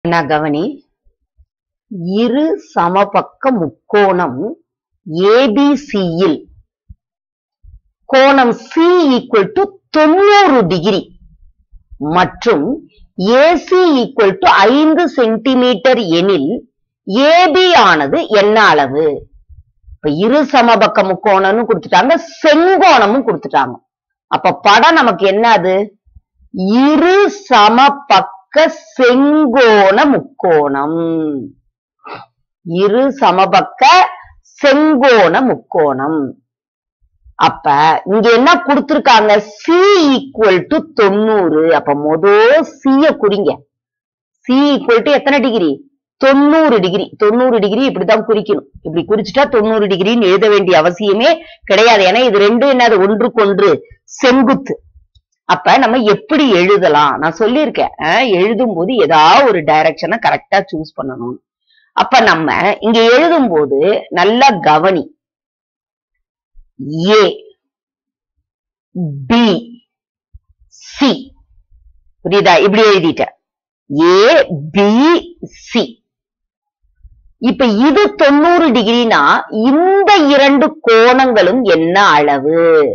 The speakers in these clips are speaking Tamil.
நான் கவனி இரு சமபக்க முக்கோணம் ஏபிசியில் கோணம் சி ஈக்குவல் டு தொண்ணூறு டிகிரி மற்றும் ஏசி ஈக்குவல் டு ஐந்து சென்டிமீட்டர் எனில் ஏபி ஆனது என்ன அளவு இப்ப இரு சமபக்க முக்கோணம்னு கொடுத்துட்டாங்க செங்கோணமும் கொடுத்துட்டாங்க அப்ப படம் நமக்கு என்ன அது இரு சமபக்க செங்கோண முக்கோணம் இரு சமபக்க செங்கோண முக்கோணம் அப்ப இங்க என்ன கொடுத்திருக்காங்க சி ஈக்குவல் டு தொண்ணூறு அப்ப மொத சிய குறிங்க சி ஈக்குவல் டு எத்தனை டிகிரி தொண்ணூறு டிகிரி தொண்ணூறு டிகிரி இப்படித்தான் குறிக்கணும் இப்படி குறிச்சுட்டா தொண்ணூறு டிகிரின்னு எழுத வேண்டிய அவசியமே கிடையாது ஏன்னா இது ரெண்டும் என்னது ஒன்றுக்கொன்று செங்குத்து அப்ப நம்ம எப்படி எழுதலாம் நான் சொல்லியிருக்கேன் அஹ், எழுதும் போது ஏதாவது ஒரு டைரக்ஷனை கரெக்டா சூஸ் பண்ணணும் அப்ப நம்ம இங்க எழுதும் போது நல்லா கவனி ஏ பி சி புரியுதா இப்படி எழுதிட்டேன் ஏ பி சி இப்ப இது தொண்ணூறு டிகிரினா இந்த இரண்டு கோணங்களும் என்ன அளவு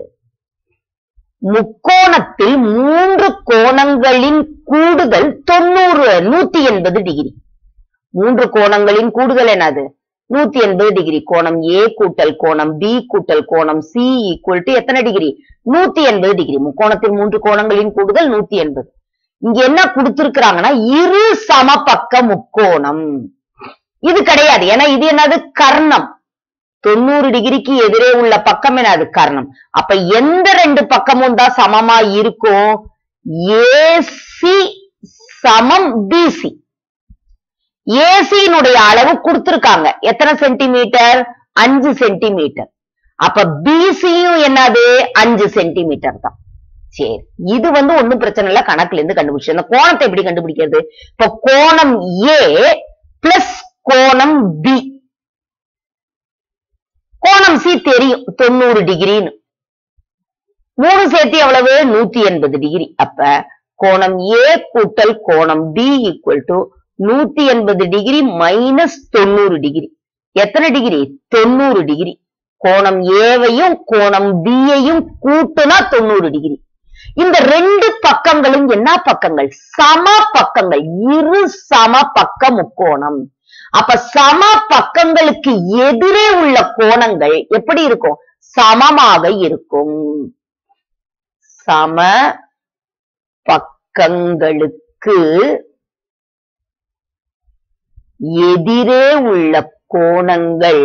முக்கோணத்தில் மூன்று கோணங்களின் கூடுதல் தொண்ணூறு நூத்தி எண்பது டிகிரி மூன்று கோணங்களின் கூடுதல் என்னது நூத்தி எண்பது டிகிரி கோணம் ஏ கூட்டல் கோணம் பி கூட்டல் கோணம் சி ஈக்குவல் டு எத்தனை டிகிரி நூத்தி எண்பது டிகிரி முக்கோணத்தில் மூன்று கோணங்களின் கூடுதல் நூத்தி எண்பது இங்க என்ன கொடுத்திருக்கிறாங்கன்னா இரு சமபக்க முக்கோணம் இது கிடையாது ஏன்னா இது என்னது கர்ணம் தொண்ணூறு டிகிரிக்கு எதிரே உள்ள பக்கம் என்னது கர்ணம் அப்ப எந்த ரெண்டு பக்கமும் தான் சமமா இருக்கும் ஏசி சமம் பிசி ஏசியினுடைய அளவு கொடுத்திருக்காங்க எத்தனை சென்டிமீட்டர் அஞ்சு சென்டிமீட்டர் அப்ப பிசியும் என்னது அஞ்சு சென்டிமீட்டர் தான் சரி இது வந்து ஒண்ணும் பிரச்சனை இல்ல கணக்குல இருந்து கண்டுபிடிச்சு அந்த கோணத்தை எப்படி கண்டுபிடிக்கிறது இப்ப கோணம் ஏ பிளஸ் கோணம் பி கோணம் சி தெரியும் தொண்ணூறு டிகிரின்னு மூணு சேர்த்து எவ்வளவு நூத்தி எண்பது டிகிரி அப்ப கோணம் ஏ கூட்டல் கோணம் பி ஈக்குவல் டு நூத்தி எண்பது டிகிரி மைனஸ் தொண்ணூறு டிகிரி எத்தனை டிகிரி தொண்ணூறு டிகிரி கோணம் ஏவையும் கோணம் பியையும் கூட்டுனா தொண்ணூறு டிகிரி இந்த ரெண்டு பக்கங்களும் என்ன பக்கங்கள் சம பக்கங்கள் இரு சம பக்க முக்கோணம் அப்ப சம பக்கங்களுக்கு எதிரே உள்ள கோணங்கள் எப்படி இருக்கும் சமமாக இருக்கும் சம பக்கங்களுக்கு எதிரே உள்ள கோணங்கள்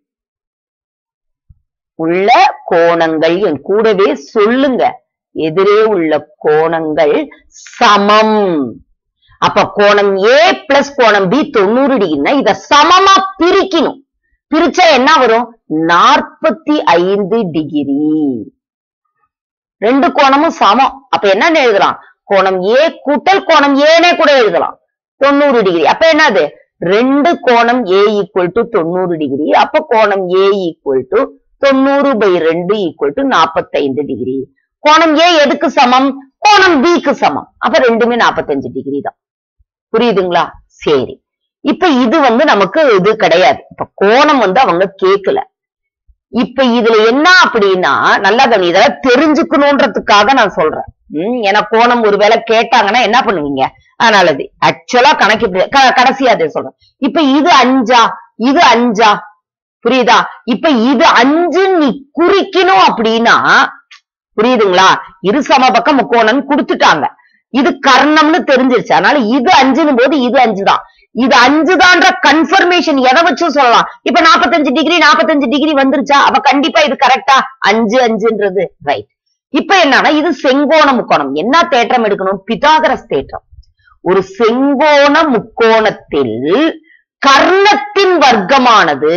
உள்ள கோணங்கள் என் கூடவே சொல்லுங்க எதிரே உள்ள கோணங்கள் சமம் அப்ப கோணம் ஏ பிளஸ் கோணம் பி தொண்ணூறு டிகிரினா இத சமமா பிரிக்கணும் பிரிச்சா என்ன வரும் நாற்பத்தி ஐந்து டிகிரி ரெண்டு கோணமும் சமம் அப்ப என்னன்னு எழுதலாம் கோணம் ஏ கூட்டல் கோணம் ஏனே கூட எழுதலாம் தொண்ணூறு டிகிரி அப்ப என்னது ரெண்டு கோணம் ஏ ஈக்குவல் டு தொண்ணூறு டிகிரி அப்ப கோணம் ஏ ஈக்குவல் டு தொண்ணூறு பை ரெண்டு ஈக்குவல் டு நாற்பத்தைந்து டிகிரி கோணம் ஏ எதுக்கு சமம் கோணம் பிக்கு சமம் அப்ப ரெண்டுமே நாற்பத்தஞ்சு டிகிரி தான் புரியுதுங்களா சரி இப்ப இது வந்து நமக்கு இது கிடையாது இப்ப கோணம் வந்து அவங்க கேட்கல இப்ப இதுல என்ன அப்படின்னா நல்லா கவனி இதெல்லாம் தெரிஞ்சுக்கணுன்றதுக்காக நான் சொல்றேன் உம் ஏன்னா கோணம் ஒருவேளை கேட்டாங்கன்னா என்ன பண்ணுவீங்க அதனால இது ஆக்சுவலா கணக்கு இப்படி க- கடைசியா அதை சொல்றேன் இப்ப இது அஞ்சா இது அஞ்சா புரியுதா இப்ப இது அஞ்சு நீ குறிக்கணும் அப்படின்னா புரியுதுங்களா இரு சமபக்க முக்கோணம் கொடுத்துட்டாங்க இது கர்ணம்னு தெரிஞ்சிருச்சு அதனால இது அஞ்சுன்னு போது இது அஞ்சுதான் இது அஞ்சுதான்ற கன்ஃபர்மேஷன் எதை வச்சு சொல்லலாம் இப்ப 45 டிகிரி 45 டிகிரி வந்துருச்சா அப்ப கண்டிப்பா இது கரெக்டா அஞ்சு அஞ்சுன்றது ரைட் இப்ப என்னன்னா இது செங்கோண முக்கோணம் என்ன தேற்றம் எடுக்கணும் பிதாகரஸ் தேற்றம் ஒரு செங்கோண முக்கோணத்தில் கர்ணத்தின் வர்க்கமானது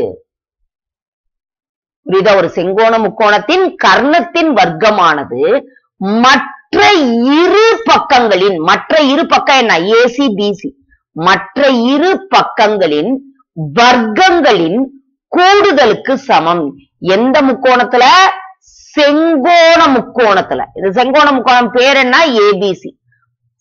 புரியுதா ஒரு செங்கோண முக்கோணத்தின் கர்ணத்தின் வர்க்கமானது மற்ற இரு பக்கங்களின் மற்ற இரு பக்கம் என்ன ஏசி பிசி மற்ற இரு பக்கங்களின் வர்க்கங்களின் கூடுதலுக்கு சமம் எந்த முக்கோணத்துல செங்கோண முக்கோணத்துல இது செங்கோண முக்கோணம் பேர் என்ன ஏபிசி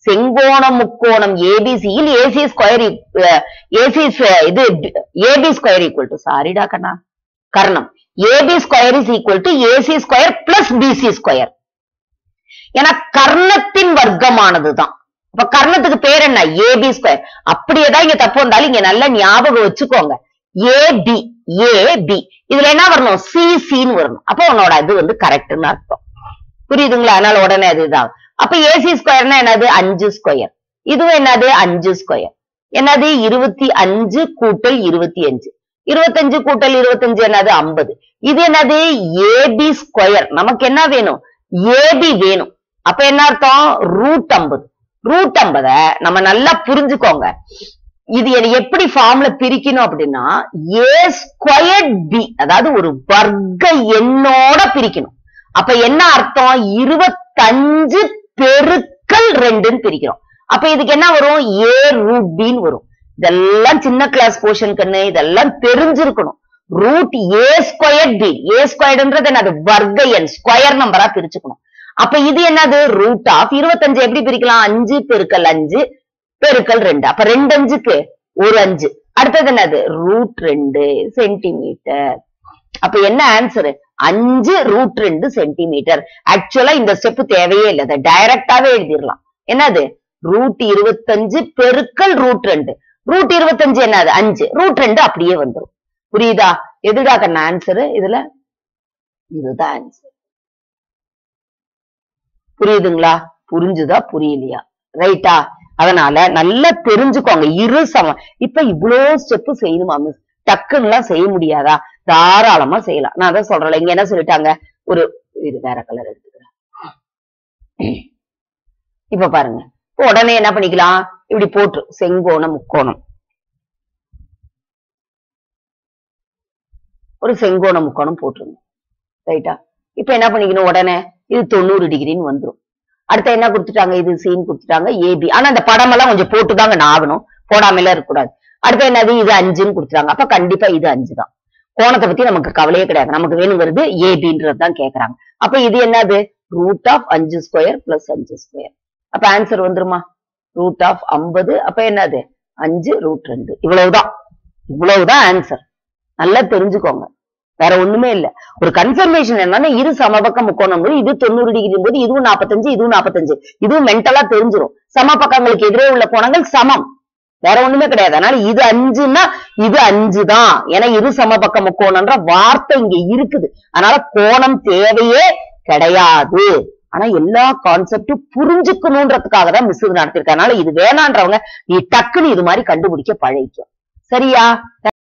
செங்கோண முக்கோணம் ஏபிசியில் ஏசி ஸ்கொயர் ஏசி இது ஏபி ஸ்கொயர் ஈக்குவல் டு சாரிடா கண்ணா கர்ணம் AB square is equal to AC square plus BC square ஏன்னா கர்ணத்தின் வர்க்கமானதுதான் அப்ப கர்ணத்துக்கு பேர் என்ன ஏபி ஸ்கொயர் அப்படியேதான் இங்க தப்பு வந்தாலும் இங்க நல்லா ஞாபகம் வச்சுக்கோங்க ஏபி ஏபி இதுல என்ன வரணும் சி சின்னு வரணும் அப்ப உன்னோட இது வந்து கரெக்ட்னு அர்த்தம் புரியுதுங்களா அதனால உடனே அதுதான் அப்ப ஏசி ஸ்கொயர்னா என்னது அஞ்சு ஸ்கொயர் இதுவும் என்னது அஞ்சு ஸ்கொயர் என்னது இருபத்தி அஞ்சு கூட்டல் இருபத்தி அஞ்சு இருபத்தஞ்சு கூட்டல் இருபத்தஞ்சு என்னது ஐம்பது இது என்னது ஏபி ஸ்கொயர் நமக்கு என்ன வேணும் ஏபி வேணும் அப்ப என்ன அர்த்தம் ரூட் ஐம்பது ரூட் ஐம்பத நம்ம நல்லா புரிஞ்சுக்கோங்க இது என்னை எப்படி ஃபார்ம்ல பிரிக்கணும் அப்படின்னா ஏ ஸ்கொயர் பி அதாவது ஒரு வர்க்க எண்ணோட பிரிக்கணும் அப்ப என்ன அர்த்தம் இருபத்தஞ்சு பெருக்கல் ரெண்டுன்னு பிரிக்கிறோம் அப்ப இதுக்கு என்ன வரும் ஏ ரூட் பின்னு வரும் இதெல்லாம் சின்ன கிளாஸ் போர்ஷன் கண்ணு இதெல்லாம் தெரிஞ்சிருக்கணும் root A square B A ஸ்கொயர்ன்றது என்னது வர்க்க எண் ஸ்கொயர் நம்பரா பிரிச்சுக்கணும் அப்ப இது என்னது ரூட் ஆஃப் இருபத்தஞ்சு எப்படி பிரிக்கலாம் அஞ்சு பெருக்கல் அஞ்சு பெருக்கல் ரெண்டு அப்ப ரெண்டு அஞ்சுக்கு ஒரு அஞ்சு அடுத்தது என்னது ரூட் ரெண்டு சென்டிமீட்டர் அப்ப என்ன ஆன்சர் அஞ்சு ரூட் ரெண்டு சென்டிமீட்டர் ஆக்சுவலா இந்த ஸ்டெப் தேவையே இல்லை அதை டைரக்டாவே எழுதிடலாம் என்னது ரூட் இருபத்தஞ்சு பெருக்கல் ரூட் ரெண்டு ரூட் இருபத்தஞ்சு என்னது அஞ்சு ரூட் ரெண்டு அப்படியே வந்துரும் புரியுதா எதுடா கண்ண ஆன்சர் இதுல இதுதான் ஆன்சர் புரியுதுங்களா புரிஞ்சுதா புரியலையா ரைட்டா அதனால நல்லா தெரிஞ்சுக்கோங்க இரு சமம் இப்ப இவ்வளோ ஸ்டெப் செய்யணுமா மிஸ் டக்குன்னுலாம் செய்ய முடியாதா தாராளமா செய்யலாம் நான் அதான் சொல்றேன் இங்க என்ன சொல்லிட்டாங்க ஒரு இது வேற கலர் எடுத்துக்கிறேன் இப்ப பாருங்க இப்ப உடனே என்ன பண்ணிக்கலாம் இப்படி போட்டு செங்கோணம் முக்கோணம் ஒரு செங்கோண முக்கோணம் போட்டுருங்க ரைட்டா இப்ப என்ன பண்ணிக்கணும் உடனே இது தொண்ணூறு டிகிரின்னு வந்துரும் அடுத்து என்ன கொடுத்துட்டாங்க இது சீன் கொடுத்துட்டாங்க ஏபி ஆனா அந்த படம் எல்லாம் கொஞ்சம் போட்டுதாங்க நான் ஆகணும் போடாமல இருக்கக்கூடாது அடுத்து என்னது இது அஞ்சுன்னு கொடுத்துட்டாங்க அப்ப கண்டிப்பா இது அஞ்சு தான் கோணத்தை பத்தி நமக்கு கவலையே கிடையாது நமக்கு வேணுங்கிறது ஏபின்றது தான் கேக்குறாங்க அப்ப இது என்னது ரூட் ஆஃப் அஞ்சு ஸ்கொயர் பிளஸ் அஞ்சு ஸ்கொயர் அப்ப ஆன்சர் வந்துருமா ரூட் ஆஃப் ஐம்பது அப்ப என்னது அஞ்சு ரூட் ரெண்டு இவ்வளவுதான் இவ்வளவுதான் ஆன்சர் நல்லா தெரிஞ்சுக்கோங்க வேற ஒண்ணுமே இல்ல ஒரு கன்ஃபர்மேஷன் என்னன்னா இரு சமபக்க முக்கோணம் போது இது தொண்ணூறு டிகிரி போது இதுவும் நாற்பத்தஞ்சு இதுவும் நாற்பத்தஞ்சு இதுவும் மென்டலா தெரிஞ்சிரும் சமபக்கங்களுக்கு எதிரே உள்ள கோணங்கள் சமம் வேற ஒண்ணுமே கிடையாது அதனால இது அஞ்சுன்னா இது அஞ்சு தான் ஏன்னா இரு சமபக்க முக்கோணம்ன்ற வார்த்தை இங்க இருக்குது அதனால கோணம் தேவையே கிடையாது ஆனா எல்லா கான்செப்டும் புரிஞ்சுக்கணுன்றதுக்காக தான் மிஸ் இது நடத்திருக்காங்க அதனால இது வேணான்றவங்க நீ டக்குன்னு இது மாதிரி கண்டுபிடிக்க பழகிக்கும் சரியா